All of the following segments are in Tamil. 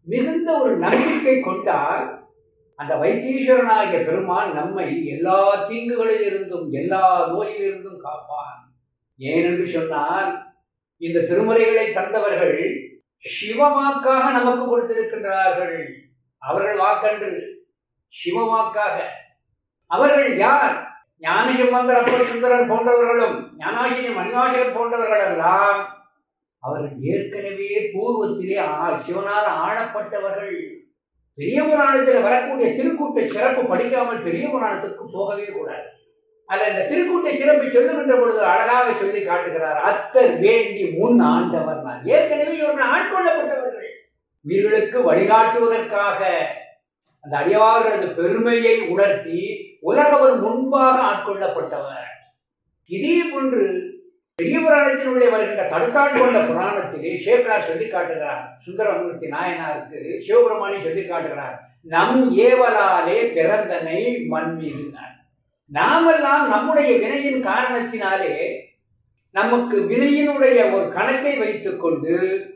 மிகுந்த ஒரு நம்பிக்கை கொண்டால் அந்த வைத்தீஸ்வரனாகிய பெருமான் நம்மை எல்லா தீங்குகளில் இருந்தும் எல்லா நோயிலிருந்தும் காப்பான் ஏனென்று சொன்னால் இந்த திருமுறைகளை தந்தவர்கள் சிவமாக்காக நமக்கு கொடுத்திருக்கின்றார்கள் அவர்கள் வாக்கன்று சிவமாக்காக அவர்கள் யார் ஞானசம்பந்தர் அப்பர் சுந்தரர் போன்றவர்களும் ஞானாசினி மணிவாசகர் போன்றவர்கள் எல்லாம் அவர்கள் ஏற்கனவே பூர்வத்திலே ஆ- சிவனால் ஆளப்பட்டவர்கள் பெரிய புராணத்தில் வரக்கூடிய திருக்கூட்ட சிறப்பு படிக்காமல் பெரிய புராணத்திற்கு போகவே கூடாது அல்ல இந்த திருக்கூட்ட சிறப்பை சொல்லுகின்ற பொழுது அழகாக சொல்லி காட்டுகிறார் அத்தர் வேண்டி முன் ஆண்டவர் நான் ஏற்கனவே இவர்கள் ஆட்கொள்ளப்பட்டவர்கள் உயிர்களுக்கு வழிகாட்டுவதற்காக அந்த அடியார்களது பெருமையை உணர்த்தி உலகவர் முன்பாக ஆட்கொள்ளப்பட்டவர் இதே போன்று பெரிய புராணத்தின் உள்ளே வருகின்ற தடுத்தாள் கொண்ட புராணத்திலே சேக்கரார் சொல்லி காட்டுகிறார் சுந்தரமூர்த்தி நாயனாருக்கு சிவபெருமானி சொல்லி காட்டுகிறார் நம் ஏவலாலே பிறந்தனை மண் மீதினார் நாமெல்லாம் நம்முடைய வினையின் காரணத்தினாலே நமக்கு வினையினுடைய ஒரு கணக்கை வைத்துக்கொண்டு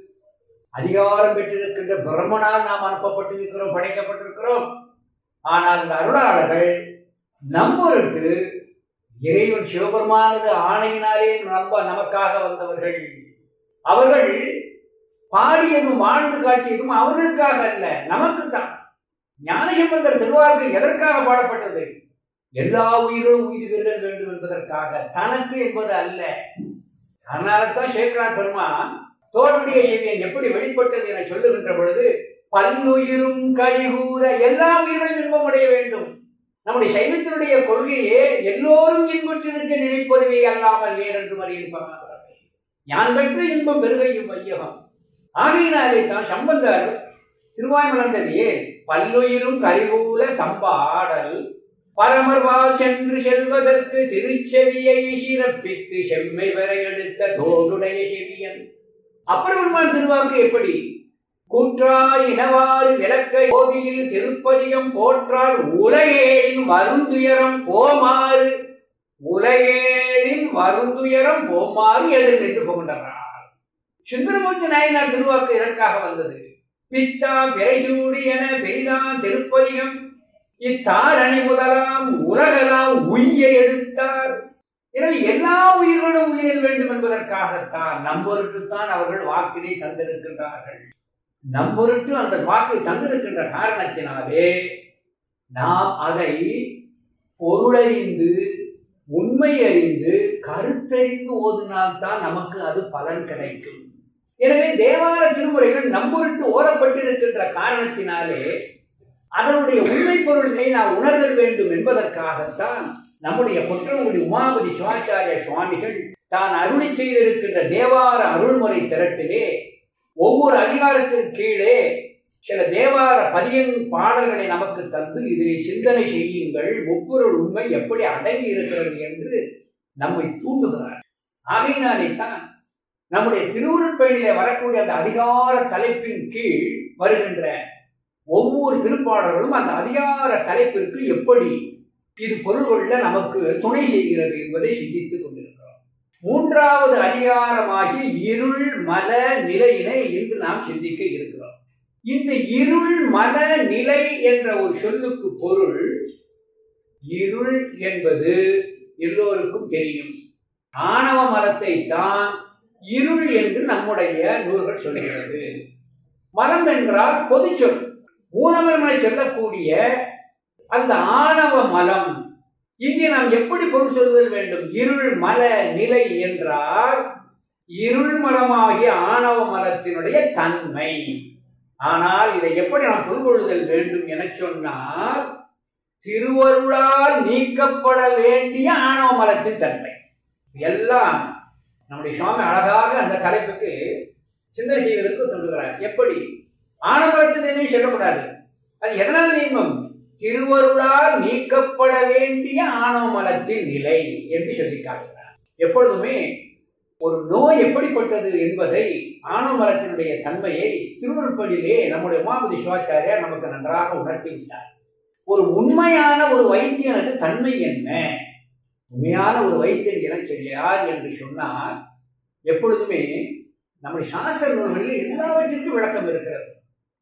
அதிகாரம் பெற்றிருக்கின்ற பிரம்மனால் நாம் அனுப்பப்பட்டிருக்கிறோம் படைக்கப்பட்டிருக்கிறோம் ஆனால் இந்த அருளாளர்கள் நம்மொருக்கு இறைவன் சிவபெருமானது ஆணையினாலே நம்ப நமக்காக வந்தவர்கள் அவர்கள் பாடியதும் வாழ்ந்து காட்டியதும் அவர்களுக்காக அல்ல நமக்குத்தான் ஞானசம்பந்தர் திருவார்க்கு எதற்காக பாடப்பட்டது எல்லா உயிரும் உயிர்வீர்கள் வேண்டும் என்பதற்காக தனக்கு என்பது அல்ல அதனால்தான் சேக்கரார் பெருமான் தோல்விய செவியன் எப்படி வெளிப்பட்டது என சொல்லுகின்ற பொழுது பல்லுயிரும் கழிகூற எல்லா உயிர்களும் இன்பம் அடைய வேண்டும் நம்முடைய சைவத்தினுடைய கொள்கையே எல்லோரும் இன்புற்றிருக்க நினைப்பதுவே அல்லாமல் வேறென்று அறியிருப்பாங்க யான் பெற்ற இன்பம் பெருகையும் வையகம் ஆகையினாலே தான் சம்பந்தர் திருவாய்மலர்ந்ததே பல்லுயிரும் கரிகூல தம்பாடல் பரமர்வால் சென்று செல்வதற்கு திருச்செவியை சிறப்பித்து செம்மை வர எடுத்த தோடுடைய செவியன் அப்பெருமான் திருவாக்கு எப்படி கூற்றாய் இனவாறு விளக்க ஓதியில் திருப்பதியம் போற்றால் உலகேழின் வருந்துயரம் போமாறு உலகேழின் வருந்துயரம் போமாறு எதிர் நின்று போகின்றார் சுந்தரமூர்த்தி நாயனார் திருவாக்கு இதற்காக வந்தது பித்தா பிறைசூடி என பெரிதான் திருப்பதிகம் இத்தாரணி முதலாம் உலகலாம் உய்ய எடுத்தார் எனவே எல்லா உயிர்களும் உயிரில் வேண்டும் என்பதற்காகத்தான் நம்பொருட்டுத்தான் அவர்கள் வாக்கினை தந்திருக்கின்றார்கள் நம்பொருட்டு அந்த வாக்கை தந்திருக்கின்ற காரணத்தினாலே நாம் அதை பொருளறிந்து உண்மை அறிந்து கருத்தறிந்து ஓதினால்தான் நமக்கு அது பலன் கிடைக்கும் எனவே தேவார திருமுறைகள் நம்பொருட்டு ஓதப்பட்டிருக்கின்ற காரணத்தினாலே அதனுடைய உண்மை பொருளை நாம் உணர்தல் வேண்டும் என்பதற்காகத்தான் நம்முடைய குற்றங்குடி உமாபதி சிவாச்சாரிய சுவாமிகள் தான் அருளி செய்திருக்கின்ற தேவார அருள்முறை திரட்டிலே ஒவ்வொரு அதிகாரத்தின் கீழே சில தேவார பதியன் பாடல்களை நமக்கு தந்து இதிலே சிந்தனை செய்யுங்கள் முப்பொருள் உண்மை எப்படி அடங்கி இருக்கிறது என்று நம்மை தூண்டுகிறார் ஆகையினாலே தான் நம்முடைய திருவுருட்பயணிலே வரக்கூடிய அந்த அதிகார தலைப்பின் கீழ் வருகின்ற ஒவ்வொரு திருப்பாடல்களும் அந்த அதிகார தலைப்பிற்கு எப்படி இது பொருள் கொள்ள நமக்கு துணை செய்கிறது என்பதை சிந்தித்துக் கொண்டிருக்கிறோம் மூன்றாவது அதிகாரமாகி இருள் மல நிலையினை இன்று நாம் சிந்திக்க இருக்கிறோம் இந்த இருள் மல நிலை என்ற ஒரு சொல்லுக்கு பொருள் இருள் என்பது எல்லோருக்கும் தெரியும் ஆணவ மலத்தை தான் இருள் என்று நம்முடைய நூல்கள் சொல்கிறது மலம் என்றால் பொது சொல் மூலமலமனை சொல்லக்கூடிய அந்த ஆணவ மலம் இங்கே நாம் எப்படி பொருள் சொல்லுதல் வேண்டும் இருள் மல நிலை என்றால் இருள் மலமாகிய ஆணவ மலத்தினுடைய தன்மை ஆனால் இதை எப்படி நாம் பொருள் கொள்ளுதல் வேண்டும் என சொன்னால் திருவருளால் நீக்கப்பட வேண்டிய ஆணவ மலத்தின் தன்மை எல்லாம் நம்முடைய சுவாமி அழகாக அந்த தலைப்புக்கு சிந்தனை செய்வதற்கு தோன்றுகிறார் எப்படி ஆணவமலத்தின் நிலை சொல்லக்கூடாது அது எதனால் நீங்கும் திருவருளால் நீக்கப்பட வேண்டிய ஆணவ மலத்தின் நிலை என்று சொல்லி காட்டுகிறார் எப்பொழுதுமே ஒரு நோய் எப்படிப்பட்டது என்பதை ஆணவ மலத்தினுடைய தன்மையை திருவருட்படியிலே நம்முடைய உமாபதி சிவாச்சாரியார் நமக்கு நன்றாக உணர்த்திவிட்டார் ஒரு உண்மையான ஒரு வைத்தியனுக்கு தன்மை என்ன உண்மையான ஒரு வைத்தியன் என சொல்லியார் என்று சொன்னால் எப்பொழுதுமே நம்முடைய சாஸ்திர நூல்களில் எல்லாவற்றிற்கும் விளக்கம் இருக்கிறது